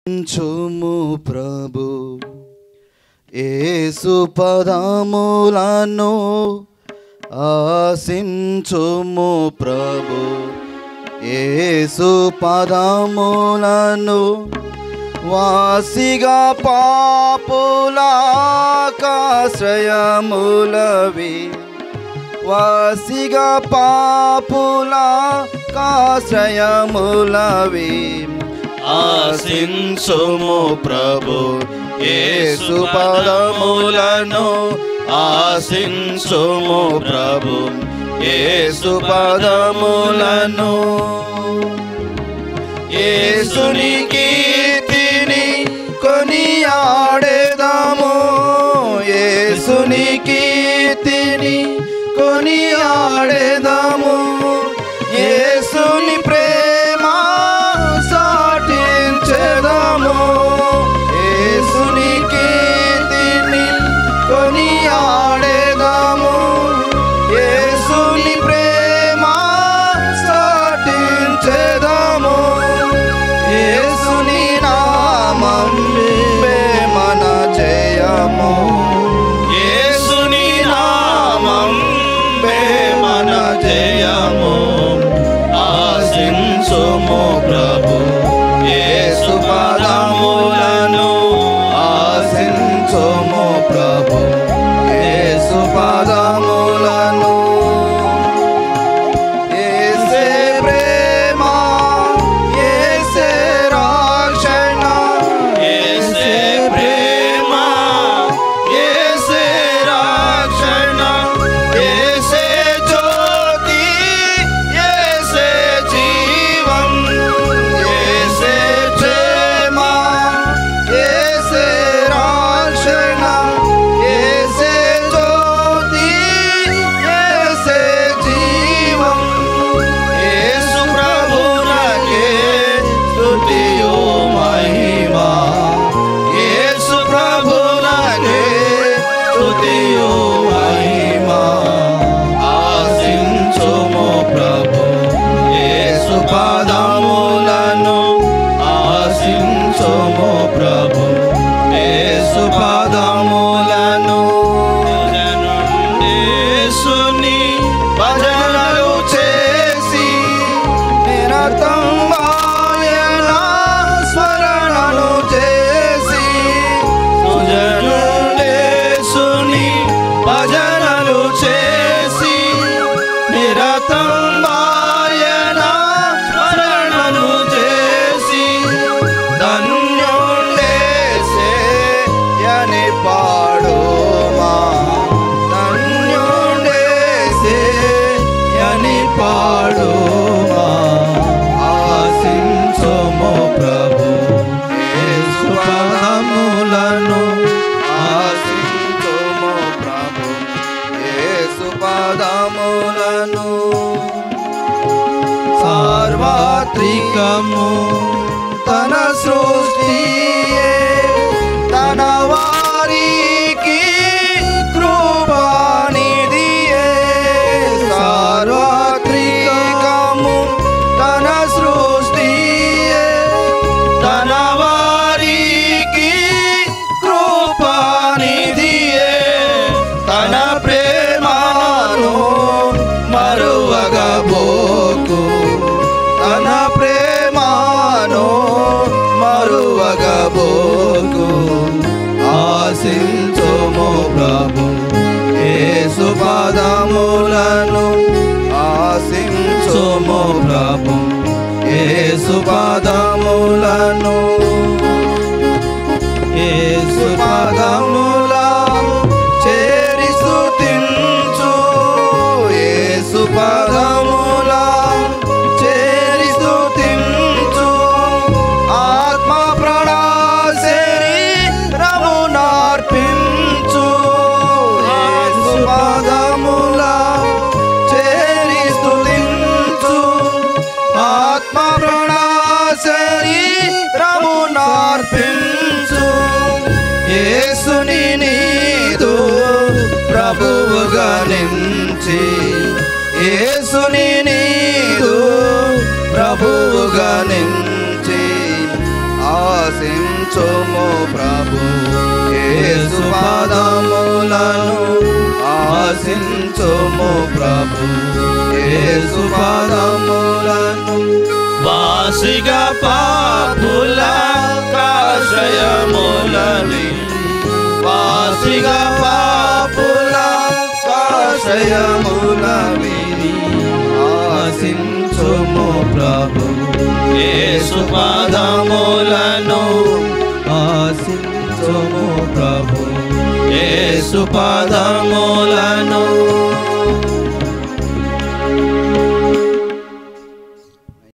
చుము ప్రభు ఏసు పదములను ఆశించుము ప్రభు ఏసు పదములను వాసిగా పాపులాకాశ్రయములవి వాసిగా పాపుల కాశ్రయములవి ఆశించుము ప్రభు యేసు పదములను ఆశించుము ప్రభు యేసు పదములను యేసుని కీర్తిని కొనియాడేదాము యేసుని కీర్తిని కొనియాడేదాము యేసుని ప్రేమ సాటించేదాము యేసుని కీర్తిని కొనియాడేదాము యేసుని ప్రేమ సాటించేదాము యేసుని నామం మన జయము యేసుని నామం మన జయము ఆశించుము ప్రభు యేసు పదములను ఆశించుము ప్రభు యేసు పదములను ఏసే ప్రేమ ఏసే రక్షణ ఏసే ప్రేమ ఏసే రక్షణ ఏసే జ్యోతి ఏసే జీవం ఏసే ప్రేమ ఏసే రక్షణ ఏసే జ్యోతి ఏసే జీవం యేసు ప్రభునకే స్తుతియు మహిమా యేసు ప్రభునకే స్తుతియు మహిమా ఆశించుము ప్రభు యేసు పాదములను ఆశించుము ప్రభు యేసు పాదములను యేసుని భజనలు చేసి నిరతం ఆయన స్మరణను చేసి సుజనుడేసుని భజనలు చేసి నిరతం ఆయన స్మరణను చేసి ధన్యుండేసే యని పాడుమా ధన్యుండేసే యని పాడుమా ఆశించుము ప్రభు యేసు పదములను ఆశించుము ప్రభు యేసు పదములను సార్వత్రికము తన సృష్టియే తన వారికి కృపానిధియే సార్వత్రికము తన సృష్టియే తన వారికి కృపానిధియే తన ప్రేమను మరువగబోకు తన ప్రేమను మరువగబోకు ఆశించుము ప్రభు యేసు పదములను ఆశించుము ప్రభు యేసు పదములను యేసు పదముల చేరి స్తుతించు యేసు పదముల చేరి స్తుతించు ఆత్మ ప్రాణ శరీరమునార్పించు యేసు పదముల చేరి స్తుతించు ఆత్మ ప్రాణ శరీరమునార్పించు యేసుని నీదు ప్రభువుగా నించి యేసుని నీదు ప్రభువుగా నించి ఆశిం ఆశించుము ప్రభు యేసు పాదములను ఆశించుము ప్రభు యేసు పాదములను వాసిగా పాపుల కాశయములని వాసిగా పాపుల కాశయముల విని ఆశించుము ప్రభు యేసు పాదములను ఆశించుము ప్రభు యేసు పాదములను